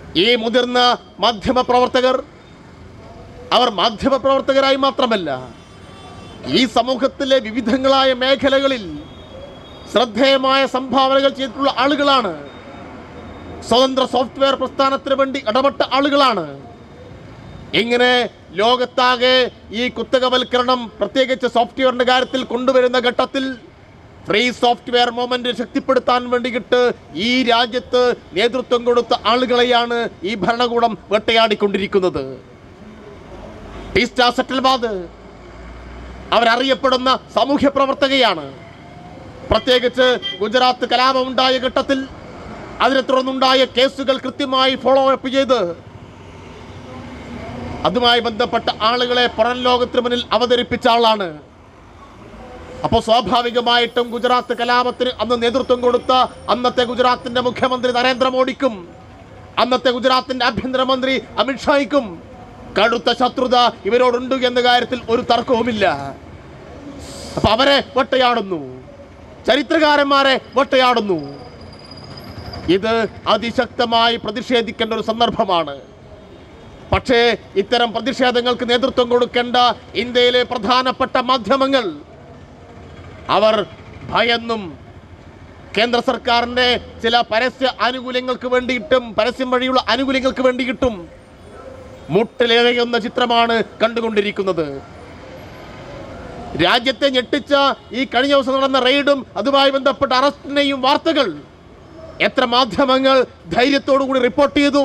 ഈ മുതിർന്ന മാധ്യമ പ്രവർത്തകർ അവർ മാധ്യമ പ്രവർത്തകരായി മാത്രമല്ല ഈ സമൂഹത്തിലെ വിവിധങ്ങളായ മേഖലകളിൽ ശ്രദ്ധേയമായ സംഭാവനകൾ ചെയ്തിട്ടുള്ള ആളുകളാണ് സ്വതന്ത്ര സോഫ്റ്റ്വെയർ പ്രസ്ഥാനത്തിന് വേണ്ടി ഇടപെട്ട ആളുകളാണ് ഇങ്ങനെ ലോകത്താകെ ഈ കുത്തകവൽക്കരണം പ്രത്യേകിച്ച് സോഫ്റ്റ്വെയറിന്റെ കാര്യത്തിൽ കൊണ്ടുവരുന്ന ഘട്ടത്തിൽ ഫ്രീ സോഫ്റ്റ്വെയർ മൂവ്മെന്റ് ശക്തിപ്പെടുത്താൻ വേണ്ടിയിട്ട് ഈ രാജ്യത്ത് നേതൃത്വം കൊടുത്ത ആളുകളെയാണ് ഈ ഭരണകൂടം വേട്ടയാടിക്കൊണ്ടിരിക്കുന്നത് ടീസ്റ്റ സെറ്റിൽവാദ് അവരറിയപ്പെടുന്ന സാമൂഹ്യ പ്രവർത്തകയാണ് പ്രത്യേകിച്ച് ഗുജറാത്ത് കലാപമുണ്ടായ ഘട്ടത്തിൽ അതിനെ തുടർന്നുണ്ടായ കേസുകൾ കൃത്യമായി ഫോളോ അപ്പ് ചെയ്ത് അതുമായി ബന്ധപ്പെട്ട ആളുകളെ പുറം ലോകത്തിന് മുന്നിൽ അവതരിപ്പിച്ച ആളാണ് അപ്പോൾ സ്വാഭാവികമായിട്ടും ഗുജറാത്ത് കലാപത്തിന് അന്ന് നേതൃത്വം കൊടുത്ത അന്നത്തെ ഗുജറാത്തിന്റെ മുഖ്യമന്ത്രി നരേന്ദ്രമോദിക്കും അന്നത്തെ ഗുജറാത്തിന്റെ ആഭ്യന്തരമന്ത്രി അമിത്ഷായ്ക്കും കടുത്ത ശത്രുത ഇവരോടുണ്ട് എന്ന കാര്യത്തിൽ ഒരു തർക്കവുമില്ല അപ്പൊ അവരെ വേട്ടയാടുന്നു ചരിത്രകാരന്മാരെ വേട്ടയാടുന്നു ഇത് അതിശക്തമായി പ്രതിഷേധിക്കേണ്ട ഒരു സന്ദർഭമാണ് പക്ഷേ ഇത്തരം പ്രതിഷേധങ്ങൾക്ക് നേതൃത്വം കൊടുക്കേണ്ട ഇന്ത്യയിലെ പ്രധാനപ്പെട്ട മാധ്യമങ്ങൾ അവർ ഭയന്നും കേന്ദ്ര സർക്കാരിന്റെ ചില പരസ്യ ആനുകൂല്യങ്ങൾക്ക് വേണ്ടിയിട്ടും പരസ്യം വഴിയുള്ള ആനുകൂല്യങ്ങൾക്ക് വേണ്ടിയിട്ടും മുട്ടിലേറെയുന്ന ചിത്രമാണ് കണ്ടുകൊണ്ടിരിക്കുന്നത് രാജ്യത്തെ ഞെട്ടിച്ച ഈ കഴിഞ്ഞ ദിവസം നടന്ന റെയ്ഡും അതുമായി ബന്ധപ്പെട്ട അറസ്റ്റിനെയും വാർത്തകൾ എത്ര മാധ്യമങ്ങൾ ധൈര്യത്തോടു കൂടി റിപ്പോർട്ട് ചെയ്തു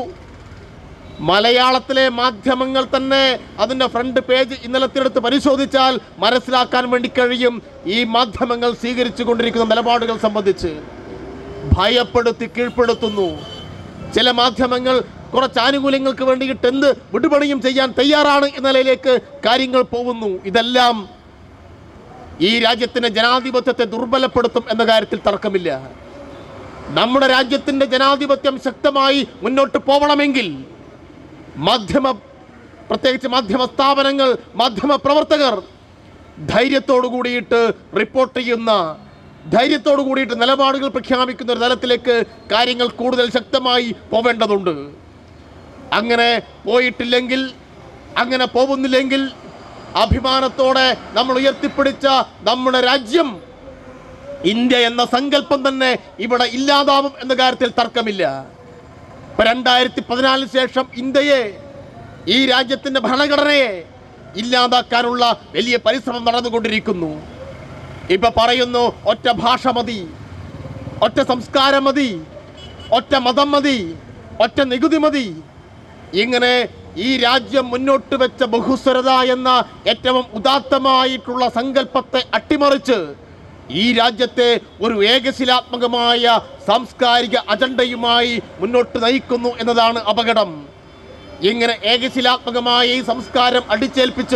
മലയാളത്തിലെ മാധ്യമങ്ങൾ തന്നെ അതിൻ്റെ ഫ്രണ്ട് പേജ് ഇന്നലത്തെടുത്ത് പരിശോധിച്ചാൽ മനസ്സിലാക്കാൻ വേണ്ടി കഴിയും ഈ മാധ്യമങ്ങൾ സ്വീകരിച്ചു കൊണ്ടിരിക്കുന്ന നിലപാടുകൾ സംബന്ധിച്ച് ഭയപ്പെടുത്തി കീഴ്പ്പെടുത്തുന്നു ചില മാധ്യമങ്ങൾ കുറച്ച് ആനുകൂല്യങ്ങൾക്ക് വേണ്ടിയിട്ട് എന്ത് വിടുപണിയും ചെയ്യാൻ തയ്യാറാണ് എന്ന നിലയിലേക്ക് കാര്യങ്ങൾ പോകുന്നു ഇതെല്ലാം ഈ രാജ്യത്തിന്റെ ജനാധിപത്യത്തെ ദുർബലപ്പെടുത്തും എന്ന കാര്യത്തിൽ തർക്കമില്ല നമ്മുടെ രാജ്യത്തിന്റെ ജനാധിപത്യം ശക്തമായി മുന്നോട്ട് പോകണമെങ്കിൽ മാധ്യമ പ്രത്യേകിച്ച് മാധ്യമ സ്ഥാപനങ്ങൾ മാധ്യമ പ്രവർത്തകർ ധൈര്യത്തോടു കൂടിയിട്ട് റിപ്പോർട്ട് ചെയ്യുന്ന ധൈര്യത്തോടു കൂടിയിട്ട് നിലപാടുകൾ പ്രഖ്യാപിക്കുന്ന ഒരു തലത്തിലേക്ക് കാര്യങ്ങൾ കൂടുതൽ ശക്തമായി പോവേണ്ടതുണ്ട് അങ്ങനെ പോയിട്ടില്ലെങ്കിൽ അങ്ങനെ പോകുന്നില്ലെങ്കിൽ അഭിമാനത്തോടെ നമ്മൾ ഉയർത്തിപ്പിടിച്ച നമ്മുടെ രാജ്യം ഇന്ത്യ എന്ന സങ്കല്പം തന്നെ ഇവിടെ ഇല്ലാതാവും എന്ന കാര്യത്തിൽ തർക്കമില്ല ഇപ്പൊ രണ്ടായിരത്തി പതിനാലിന് ശേഷം ഇന്ത്യയെ ഈ രാജ്യത്തിന്റെ ഭരണഘടനയെ ഇല്ലാതാക്കാനുള്ള വലിയ പരിശ്രമം നടന്നുകൊണ്ടിരിക്കുന്നു ഇപ്പൊ പറയുന്നു ഒറ്റ ഭാഷ മതി ഒറ്റ സംസ്കാരം മതി ഒറ്റ മതം മതി ഒറ്റ നികുതി മതി ഇങ്ങനെ ഈ രാജ്യം മുന്നോട്ട് വെച്ച ബഹുസ്വരത എന്ന ഏറ്റവും ഉദാത്തമായിട്ടുള്ള സങ്കല്പത്തെ അട്ടിമറിച്ച് ഈ രാജ്യത്തെ ഒരു ഏകശിലാത്മകമായ സാംസ്കാരിക അജണ്ടയുമായി മുന്നോട്ട് നയിക്കുന്നു എന്നതാണ് അപകടം ഇങ്ങനെ ഏകശിലാത്മകമായ ഈ സംസ്കാരം അടിച്ചേൽപ്പിച്ച്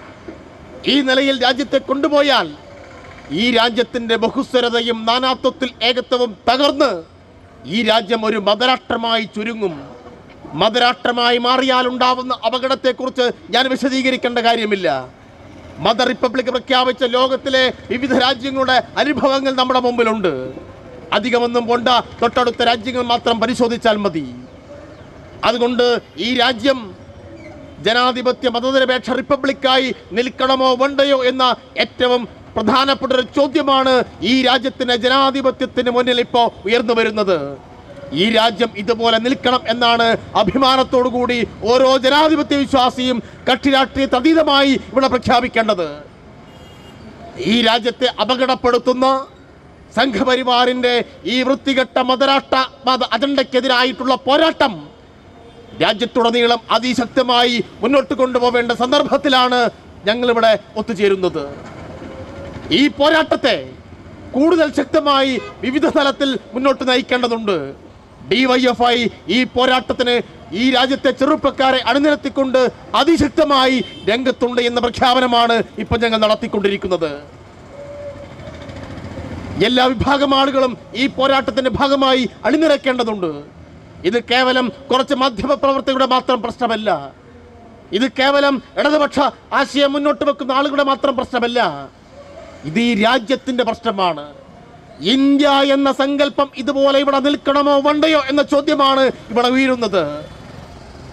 ഈ നിലയിൽ രാജ്യത്തെ കൊണ്ടുപോയാൽ ഈ രാജ്യത്തിന്റെ ബഹുസ്വരതയും നാനാത്വത്തിൽ ഏകത്വവും തകർന്ന് ഈ രാജ്യം ഒരു മതരാഷ്ട്രമായി ചുരുങ്ങും മതരാഷ്ട്രമായി മാറിയാൽ ഉണ്ടാവുന്ന അപകടത്തെക്കുറിച്ച് ഞാൻ വിശദീകരിക്കേണ്ട കാര്യമില്ല മത റിപ്പബ്ലിക് പ്രഖ്യാപിച്ച ലോകത്തിലെ വിവിധ രാജ്യങ്ങളുടെ അനുഭവങ്ങൾ നമ്മുടെ മുമ്പിലുണ്ട് അധികമൊന്നും കൊണ്ട തൊട്ടടുത്ത രാജ്യങ്ങൾ മാത്രം പരിശോധിച്ചാൽ മതി അതുകൊണ്ട് ഈ രാജ്യം ജനാധിപത്യ മതനിരപേക്ഷ റിപ്പബ്ലിക്കായി നിൽക്കണമോ വേണ്ടയോ എന്ന ഏറ്റവും പ്രധാനപ്പെട്ട ഒരു ചോദ്യമാണ് ഈ രാജ്യത്തിന്റെ ജനാധിപത്യത്തിന് മുന്നിൽ ഇപ്പോൾ ഉയർന്നു വരുന്നത് ഈ രാജ്യം ഇതുപോലെ നിൽക്കണം എന്നാണ് അഭിമാനത്തോടു കൂടി ഓരോ ജനാധിപത്യ വിശ്വാസിയും കക്ഷി രാഷ്ട്രീയത്തെ അതീതമായി ഇവിടെ പ്രഖ്യാപിക്കേണ്ടത് ഈ രാജ്യത്തെ അപകടപ്പെടുത്തുന്ന സംഘപരിവാറിന്റെ ഈ വൃത്തികെട്ട മതരാഷ്ട്ര മത അജണ്ടയ്ക്കെതിരായിട്ടുള്ള പോരാട്ടം രാജ്യത്തുടനീളം അതിശക്തമായി മുന്നോട്ട് കൊണ്ടുപോവേണ്ട സന്ദർഭത്തിലാണ് ഞങ്ങളിവിടെ ഒത്തുചേരുന്നത് ഈ പോരാട്ടത്തെ കൂടുതൽ ശക്തമായി വിവിധ തലത്തിൽ മുന്നോട്ട് നയിക്കേണ്ടതുണ്ട് ഡിവൈഎഫ്ഐ ഈ പോരാട്ടത്തിന് ഈ രാജ്യത്തെ ചെറുപ്പക്കാരെ അണിനിരത്തിക്കൊണ്ട് അതിശക്തമായി രംഗത്തുണ്ട് എന്ന പ്രഖ്യാപനമാണ് ഇപ്പൊ ഞങ്ങൾ നടത്തിക്കൊണ്ടിരിക്കുന്നത് എല്ലാ വിഭാഗം ആളുകളും ഈ പോരാട്ടത്തിന്റെ ഭാഗമായി അണിനിരക്കേണ്ടതുണ്ട് ഇത് കേവലം കുറച്ച് മാധ്യമ പ്രവർത്തകരുടെ മാത്രം പ്രശ്നമല്ല ഇത് കേവലം ഇടതുപക്ഷ ആശയം മുന്നോട്ട് വെക്കുന്ന ആളുകളുടെ മാത്രം പ്രശ്നമല്ല ഇത് ഈ രാജ്യത്തിന്റെ പ്രശ്നമാണ് ഇന്ത്യ എന്ന സങ്കല്പം ഇതുപോലെ ഇവിടെ നിൽക്കണമോ വേണ്ടയോ എന്ന ചോദ്യമാണ് ഇവിടെ ഉയരുന്നത്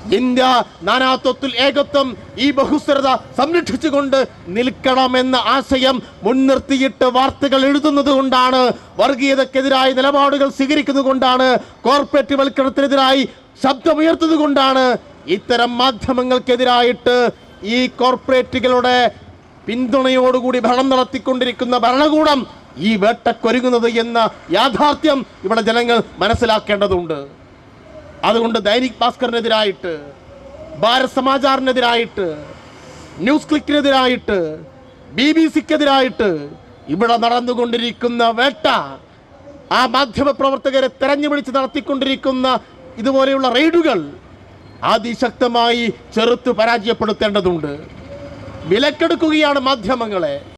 ഇന്ത്യ നാനാത്വത്തിൽ ഏകത്വം ഈ ബഹുസ്വരത സംരക്ഷിച്ചുകൊണ്ട് നിൽക്കണമെന്ന ആശയം മുൻനിർത്തിയിട്ട് വാർത്തകൾ എഴുതുന്നത് കൊണ്ടാണ് വർഗീയതക്കെതിരായ നിലപാടുകൾ സ്വീകരിക്കുന്നത് കൊണ്ടാണ് കോർപ്പറേറ്റ് വൽക്കരണത്തിനെതിരായി ശബ്ദമുയർത്തുന്നത് കൊണ്ടാണ് ഇത്തരം മാധ്യമങ്ങൾക്കെതിരായിട്ട് ഈ കോർപ്പറേറ്റുകളുടെ പിന്തുണയോടുകൂടി ഭരണം നടത്തിക്കൊണ്ടിരിക്കുന്ന ഭരണകൂടം ഈ വേട്ടക്കൊരുങ്ങുന്നത് എന്ന യാഥാർത്ഥ്യം ഇവിടെ ജനങ്ങൾ മനസ്സിലാക്കേണ്ടതുണ്ട് അതുകൊണ്ട് ദൈനിക് ഭാസ്കറിനെതിരായിട്ട് ഭാരത് സമാചാറിനെതിരായിട്ട് ന്യൂസ് ക്ലിക്കിനെതിരായിട്ട് ബി ബി സിക്കെതിരായിട്ട് ഇവിടെ നടന്നുകൊണ്ടിരിക്കുന്ന വേട്ട ആ മാധ്യമ പ്രവർത്തകരെ തെരഞ്ഞു വിളിച്ച് നടത്തിക്കൊണ്ടിരിക്കുന്ന ഇതുപോലെയുള്ള റെയ്ഡുകൾ അതിശക്തമായി ചെറുത്ത് പരാജയപ്പെടുത്തേണ്ടതുണ്ട് വിലക്കെടുക്കുകയാണ് മാധ്യമങ്ങളെ